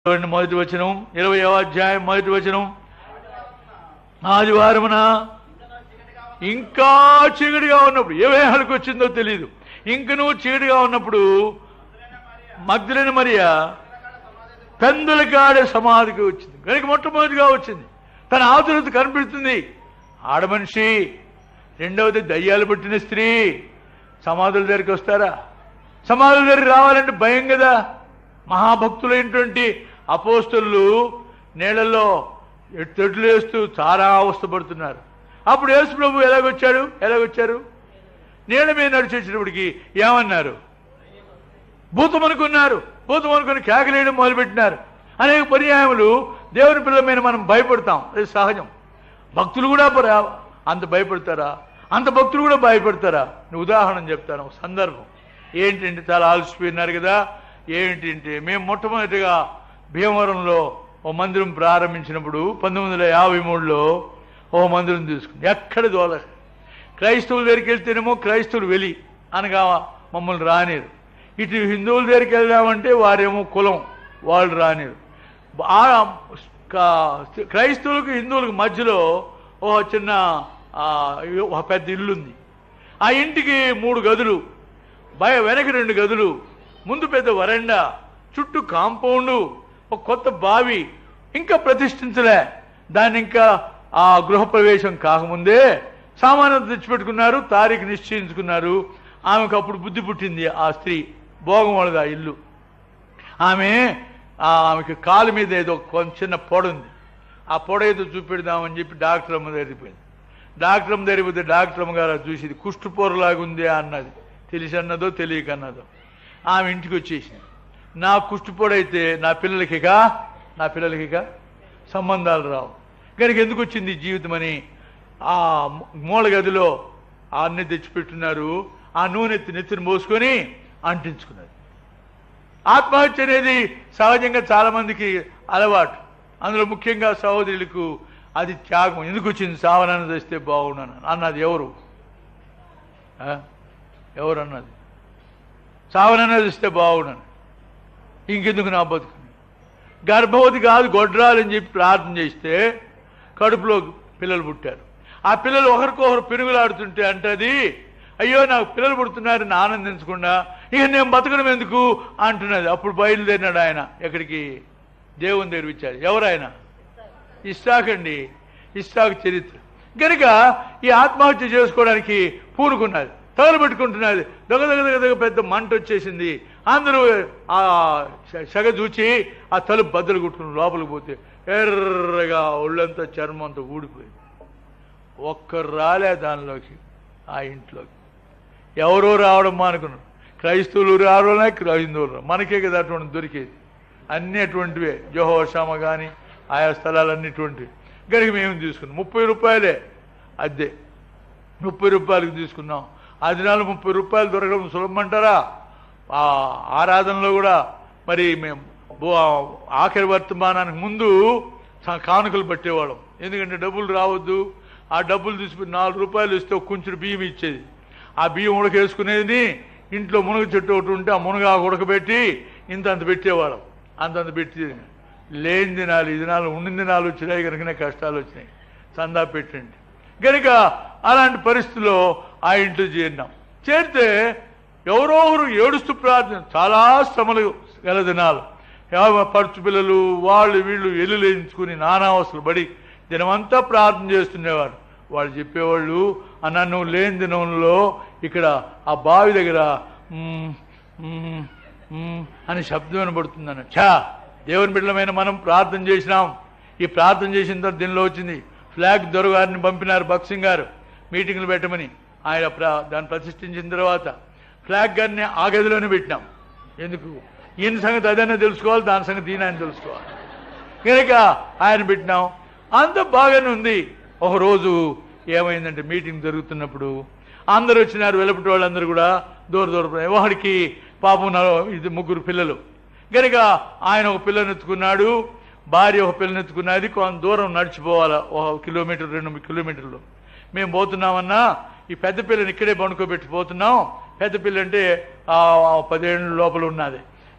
చూడండి మొదటి వచనం ఇరవై అధ్యాయం మొదటి వచనం ఆదివారమున ఇంకా చీకటిగా ఉన్నప్పుడు ఏ వేహాలకు వచ్చిందో తెలియదు ఇంక నువ్వు చీకటిగా ఉన్నప్పుడు మగ్ధులని మరియా పెందుల కాడే సమాధికి వచ్చింది కనుక మొట్టమొదటిగా వచ్చింది తన ఆతురత కనిపిస్తుంది ఆడమనిషి రెండవది దయ్యాలు పట్టిన స్త్రీ సమాధుల దగ్గరికి వస్తారా సమాధుల దగ్గరికి రావాలంటే భయం కదా మహాభక్తులైనటువంటి అపోస్తులు నీళ్ళల్లో తెడ్లు వేస్తూ చాలా అవస్థపడుతున్నారు అప్పుడు యేసు ప్రభు ఎలాగొచ్చాడు ఎలాగొచ్చారు నీళ్ళ మీద నడిచి వచ్చినప్పటికి ఏమన్నారు భూతం అనుకున్నారు భూతం అనుకుని కేకలేయడం మొదలుపెట్టినారు అనేక పర్యాయములు దేవుని పిల్లమైన మనం భయపడతాం అది సహజం భక్తులు కూడా పర- అంత భయపడతారా అంత భక్తులు కూడా భయపడతారా నేను ఉదాహరణ చెప్తాను ఒక సందర్భం ఏంటంటే చాలా ఆలసిపోయినారు కదా ఏంటంటే మేము మొట్టమొదటిగా భీమవరంలో ఓ మందిరం ప్రారంభించినప్పుడు పంతొమ్మిది వందల యాభై మూడులో ఓ మందిరం తీసుకుంది ఎక్కడ దోల క్రైస్తవుల దగ్గరికి వెళ్తేనేమో క్రైస్తవులు వెలి అనగా మమ్మల్ని రానిరు ఇటు హిందువుల దగ్గరికి వెళ్దామంటే వారేమో కులం వాళ్ళు రానిరు ఆ క- క్రైస్తవులకు హిందువులకు మధ్యలో ఒక చిన్న ఆ, ఒక పెద్ద ఇల్లు ఉంది ఆ ఇంటికి మూడు గదులు బయ వెనక రెండు గదులు ముందు పెద్ద వరండా చుట్టూ కాంపౌండు ఒక కొత్త బావి ఇంకా ప్రతిష్ఠించలే దాన్ని ఇంకా ఆ గృహప్రవేశం కాకముందే సామాన్యత తెచ్చిపెట్టుకున్నారు తారీఖు నిశ్చయించుకున్నారు ఆమెకు అప్పుడు బుద్ధి పుట్టింది ఆ స్త్రీ భోగం వాళ్ళది ఆ ఇల్లు ఆమె ఆ ఆమెకి కాలు మీద ఏదో కొంచెం చిన్న పొడ ఉంది ఆ పొడ ఏదో చూపెడదామని చెప్పి డాక్టర్ అమ్మ దగ్గరికి పోయింది డాక్టర్ అమ్మ దగ్గరికి పోతే డాక్టర్ అమ్మ గారు అది చూసి ఇది కుష్ఠపోరలాగా ఉంది అన్నది తెలిసి అన్నదో తెలియక అన్నదో ఆమె ఇంటికి వచ్చేసింది నా కుష్టిపోడైతే నా పిల్లలకిక నా పిల్లలకిక సంబంధాలు రావు కనుక ఎందుకు వచ్చింది ఈ జీవితం అని ఆ మూల గదిలో ఆ అన్ని తెచ్చిపెట్టున్నారు ఆ నూనె ఎత్తి నెత్తిని మోసుకొని అంటించుకున్నారు ఆత్మహత్య అనేది సహజంగా చాలా మందికి అలవాటు అందులో ముఖ్యంగా సహోదరులకు అది త్యాగం ఎందుకు వచ్చింది సావనాన్ని తెస్తే బాగున్నాను అన్నది ఎవరు ఆ? ఎవరు అన్నది సావనాన్ని తెస్తే బాగున్నాను ఇంకెందుకు నా బతుకు గర్భవతి కాదు గొడ్రాలని చెప్పి ప్రార్థన చేస్తే కడుపులో పిల్లలు పుట్టారు ఆ పిల్లలు ఒకరికొకరు పెరుగులాడుతుంటే అంటది అయ్యో నాకు పిల్లలు పుడుతున్నారని ఆనందించకుండా ఇక నేను బతకడం ఎందుకు అంటున్నది అప్పుడు బయలుదేరినాడు ఆయన ఎక్కడికి దేవుని దగ్గర ఇచ్చాడు ఎవరాయన ఇస్సాకండి ఇస్సాకు చరిత్ర కనుక ఈ ఆత్మహత్య చేసుకోవడానికి పూనుకున్నది తగలబెట్టుకుంటున్నది దగ దగ దగ దగ పెద్ద మంట వచ్చేసింది అందరూ ఆ శ- సెగ చూచి ఆ తలుపు బద్దలు కుట్టుకుని లోపలికి పోతే ఎర్రగా ఒళ్ళంతా చర్మం అంతా ఊడిపోయింది ఒక్కరు రాలే దానిలోకి ఆ ఇంట్లోకి ఎవరో రావడం మానుకున్నారు క్రైస్తవులు రావడమే క్రైస్తవులు రా- మనకే కదా అటువంటి దొరికేది అన్ని అటువంటివే జోహోషామ కానీ ఆయా స్థలాలన్నీ అటువంటివి కనుక మేము తీసుకున్నాం ముప్పై రూపాయలే అద్దె ముప్పై రూపాయలకు తీసుకున్నాం ఆ దినాలు ముప్పై రూపాయలు దొరకడం సులభమంటారా ఆ ఆరాధనలో కూడా మరి మేము బో- ఆఖరి వర్తమానానికి ముందు స- కానుకలు పట్టేవాళ్ళం ఎందుకంటే డబ్బులు రావద్దు ఆ డబ్బులు తీసుకుని నాలుగు రూపాయలు ఇస్తే ఒక కొంచెం బియ్యం ఇచ్చేది ఆ బియ్యం ఉడకేసుకునేది ఇంట్లో మునగ చెట్టు ఒకటి ఉంటే ఆ మునగ ఆకు ఉడకబెట్టి ఇంత అంత పెట్టేవాళ్ళం అంతంత పెట్టి లేని దినాలు ఈ దినాలు ఉండిన దినాలు వచ్చినాయి కనుకనే కష్టాలు వచ్చినాయి చందా పెట్టండి కనుక అలాంటి పరిస్థితుల్లో ఆ ఇంట్లో చేరినాం చేరితే ఎవరో ఒకరు ఏడుస్తూ ప్రార్థన చాలా శ్రమలు గల దినాలు ఎవ- పడుచు పిల్లలు వాళ్ళు వీళ్ళు ఎల్లులేయించుకుని నానావసలు పడి దినమంతా ప్రార్థన చేస్తుండేవారు వాళ్ళు చెప్పేవాళ్ళు అన్న నువ్వు లేని దినంలో ఇక్కడ ఆ బావి దగ్గర "మ్మ్, మ్మ్, మ్మ్" అని శబ్దం వినబడుతుందన్న ఛా దేవుని బిడ్డలమైన మనం ప్రార్థన చేసినాం ఈ ప్రార్థన చేసిన తర్వాత దీనిలో వచ్చింది ఫ్లాగ్ దొరగారిని పంపినారు బక్సింగ్ గారు మీటింగ్లు పెట్టమని ఆయన ప్ర- దాన్ని ప్రతిష్ఠించిన తర్వాత ఫ్లాగ్ గారిని ఆ గదిలోనే పెట్టినాం ఎందుకు ఈయన సంగతి అదైనా తెలుసుకోవాలి దాని సంగతి ఈయన ఆయన తెలుసుకోవాలి కనుక ఆయన పెట్టినాం అంత బాగానే ఉంది ఒకరోజు ఏమైందంటే మీటింగ్ జరుగుతున్నప్పుడు అందరూ వచ్చినారు వెలుపటి వాళ్ళందరూ కూడా దూర దూర ఒకడికి పాపం నల- ఇది ముగ్గురు పిల్లలు కనుక ఆయన ఒక పిల్లని ఎత్తుకున్నాడు భార్య ఒక పిల్లని ఎత్తుకున్నది కొంత దూరం నడిచిపోవాలి ఒక కిలోమీటర్ రెండు కిలోమీటర్లు మేము పోతున్నామన్నా ఈ పెద్ద పిల్లని ఇక్కడే పండుకోబెట్టి పోతున్నాం పెద్ద పిల్ల అంటే ఆ, ఆ పదిహేను లోపల ఉన్నది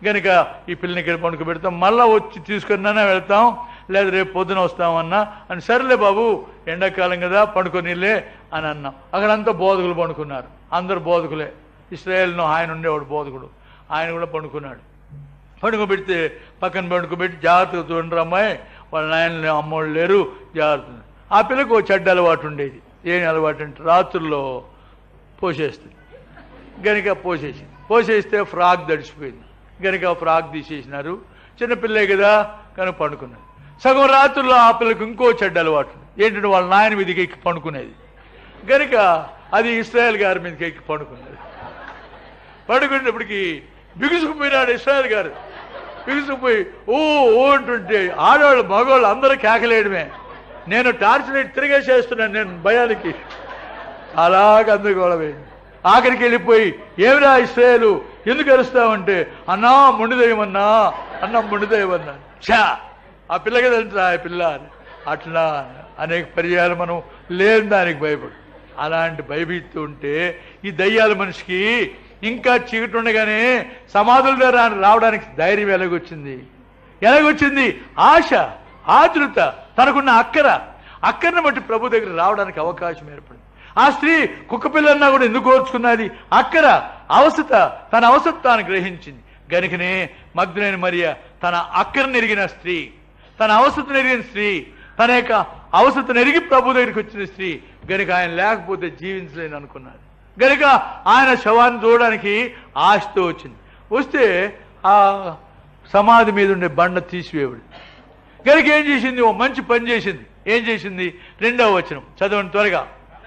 గనుక ఈ పిల్లని ఇక్కడ పడుకోబెడతాం మళ్ళా వచ్చి తీసుకున్నా వెళ్తాం లేదా రేపు పొద్దున వస్తామన్నా అని సరేలే బాబు ఎండాకాలం కదా పడుకోనిలే అని అన్నాం అక్కడంతా బోధకులు పడుకున్నారు అందరు బోధకులే ఇస్రాయేల్ను ఆయన ఉండేవాడు బోధకుడు ఆయన కూడా పండుకున్నాడు పడుకోబెడితే పక్కన పడుకోబెట్టి జాగ్రత్తగా చూడండి అమ్మాయి వాళ్ళ నాయనలు అమ్మోళ్ళు లేరు జాగ్రత్త ఆ పిల్లకు ఓ చెడ్డ అలవాటు ఉండేది ఏం అలవాటు అంటే రాత్రుల్లో పోసేస్తుంది గనుక పోసేసి పోసేస్తే ఫ్రాక్ దడిచిపోయింది గనుక ఆ ఫ్రాక్ తీసేసినారు చిన్నపిల్లే కదా కనుక పండుకున్నారు సగం రాత్రుల్లో ఆ పిల్లకి ఇంకో చెడ్డ అలవాటు ఉంది. ఏంటంటే వాళ్ళ నాయన మీదకి ఎక్కి పండుకునేది గనుక అది ఇస్రాయల్ గారి మీదకి ఎక్కి పండుకున్నది పడుకునేటప్పటికి బిగుసుకుపోయినాడు ఇస్రాయల్ గారు బిగుసుకుపోయి ఓ ఓ అంటుంటే ఆడవాళ్ళు మగవాళ్ళు అందరూ కేకలేయడమే నేను టార్చ్ లైట్ తిరిగేసేస్తున్నాను నేను భయానికి అలాగ అందుకోవడమైంది ఆఖరికి వెళ్ళిపోయి ఏమిరా ఇస్రాయలు ఎందుకు అరుస్తావంటే అన్నా మొండిదయమన్నా అన్నా మొండిదయమన్నా చా ఆ పిల్లకి తెలుసా ఆ పిల్ల అని. అట్లా అనేక పర్యాలు మనం లేని దానికి భయపడు అలాంటి భయభీతి ఉంటే ఈ దయ్యాల మనిషికి ఇంకా చీకటి ఉండగానే సమాధుల ద్వారా రావడానికి ధైర్యం ఎలాగొచ్చింది ఎలాగొచ్చింది ఆశ ఆతృత తనకున్న అక్కర అక్కరను బట్టి ప్రభు దగ్గర రావడానికి అవకాశం ఏర్పడింది ఆ స్త్రీ కుక్క పిల్లన్నా కూడా ఎందుకు కోర్చుకున్నది అక్కర అవసత తన అవసత తాను గ్రహించింది గనుకనే మగ్ధులైన మరియ తన అక్కర నెరిగిన స్త్రీ తన అవసత నెరిగిన స్త్రీ తన యొక్క అవసత నెరిగి ప్రభు దగ్గరికి వచ్చిన స్త్రీ గనుక ఆయన లేకపోతే జీవించలేని అనుకున్నాడు గనుక ఆయన శవాన్ని చూడడానికి ఆశతో వచ్చింది వస్తే ఆ సమాధి మీద ఉండే బండ తీసివేవుడు గనుక ఏం చేసింది ఓ మంచి పని చేసింది ఏం చేసింది రెండవ వచనం చదవండి త్వరగా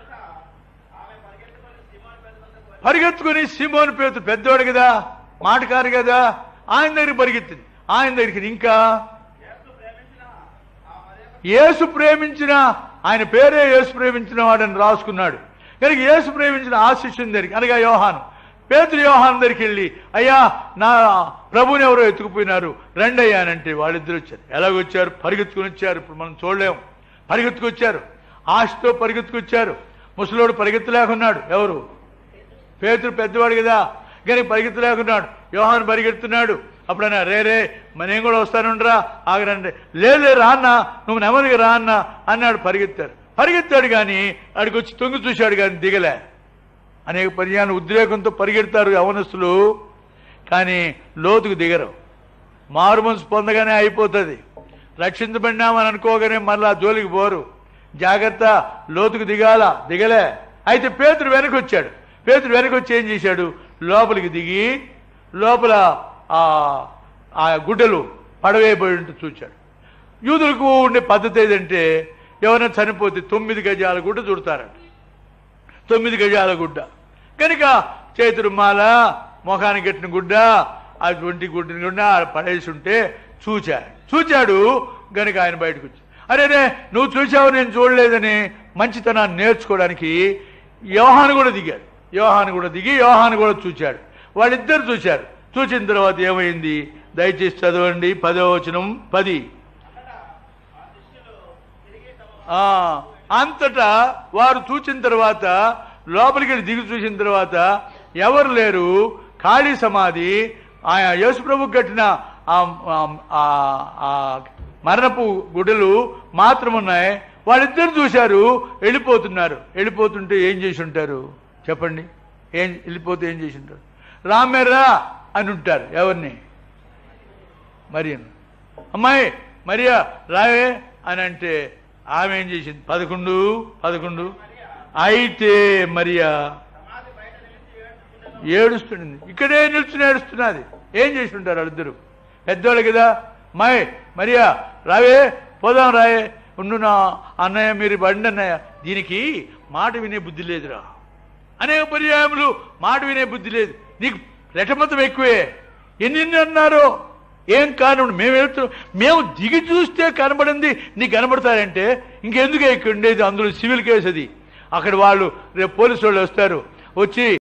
పరిగెత్తుకుని సిమోన్ పేరు పెద్దవాడు కదా మాటకారు కదా ఆయన దగ్గర పరిగెత్తింది ఆయన దగ్గరికి ఇంకా యేసు ప్రేమించిన ఆయన పేరే యేసు ప్రేమించిన వాడని రాసుకున్నాడు కనుక యేసు ప్రేమించిన ఆ శిష్యుని దగ్గరికి అనగా యోహాను పేతురు యోహాను దగ్గరికి వెళ్ళి అయ్యా నా ప్రభుని ఎవరో ఎత్తుకుపోయినారు రండి అయ్యా అని అంటే వాళ్ళిద్దరు వచ్చారు ఎలాగొచ్చారు పరిగెత్తుకుని వచ్చారు ఇప్పుడు మనం చూడలేము పరిగెత్తుకొచ్చారు ఆశతో పరిగెత్తుకొచ్చారు ముసలోడు పరిగెత్తలేకున్నాడు ఎవరు పేతురు పెద్దవాడు కదా కానీ పరిగెత్తలేకున్నాడు యోహాను పరిగెడుతున్నాడు అప్పుడన్నా రే రే మరి నేను కూడా వస్తానుండ్రా ఆగరండి లేదే రా అన్న నువ్వు నెమ్మదిగా రా అన్న అన్నాడు పరిగెత్తాడు పరిగెత్తాడు కానీ ఆడికి వచ్చి తొంగి చూశాడు కానీ దిగలే అనేక పర్యాలు ఉద్రేకంతో పరిగెడతారు యవనస్తులు కానీ లోతుకు దిగరు మారు మనసు పొందగానే అయిపోతుంది రక్షించబడినామని అనుకోగానే మళ్ళా జోలికి పోరు జాగ్రత్త లోతుకు దిగాల దిగలే అయితే పేతుడు వెనక్కి వచ్చాడు పేతుడు వెనక్కి వచ్చి ఏం చేశాడు లోపలికి దిగి లోపల ఆ ఆ గుడ్డలు పడవేయబడి ఉంటే చూచాడు యూదులకు ఉండే పద్ధతి ఏదంటే ఎవరైనా చనిపోతే తొమ్మిది గజాల గుడ్డ చుడతారంట తొమ్మిది గజాల గుడ్డ కనుక చేతుడు మాల ముఖానికి కట్టిన గుడ్డ అటువంటి గుడ్డని గుడ్డ పడేసి ఉంటే చూచాడు చూచాడు గనుక ఆయన బయటకు వచ్చి అరేనే నువ్వు చూసావు నేను చూడలేదని మంచితనాన్ని నేర్చుకోవడానికి యోహాను కూడా దిగాడు యోహాను కూడా దిగి యోహాను కూడా చూచాడు వాళ్ళిద్దరు చూశారు చూసిన తర్వాత ఏమైంది దయచేసి చదవండి పదో వచనం పది ఆ, అంతటా వారు చూసిన తర్వాత లోపలికి వెళ్ళి దిగి చూసిన తర్వాత ఎవరు లేరు ఖాళీ సమాధి ఆయన యేసుప్రభు కట్టిన ఆ ఆ- ఆ- ఆ మరణపు గుడ్డలు మాత్రం ఉన్నాయి వాళ్ళిద్దరు చూశారు వెళ్ళిపోతున్నారు వెళ్ళిపోతుంటే ఏం చేసి ఉంటారు చెప్పండి ఏం వెళ్ళిపోతే ఏం చేసి ఉంటారు రామేరా అని ఉంటారు ఎవరిని మరియను అమ్మాయి మరియా రావే అని అంటే ఆమె ఏం చేసింది పదకొండు పదకొండు అయితే మరియా ఏడుస్తుంది ఇక్కడే నిల్చుని ఏడుస్తున్నది ఏం చేసి ఉంటారు వాళ్ళిద్దరు పెద్దోళ్ళు కదా మాయ్ మరియా రావే పోదాం రాయే ఉండు నా అన్నయ్య మీరు బండి అన్నయ్య దీనికి మాట వినే బుద్ధి లేదురా అనేక పర్యాయములు మాట వినే బుద్ధి లేదు నీకు రెటమతం ఎక్కువే ఎన్ని ఎన్ని అన్నారో ఏం కారణం మేము వెళ్తూ మేము దిగి చూస్తే కనబడింది నీకు కనబడతారంటే ఇంకెందుకు ఇక్కడ ఉండేది అందులో సివిల్ కేసు అది అక్కడ వాళ్ళు రేపు పోలీసు వాళ్ళు వస్తారు వచ్చి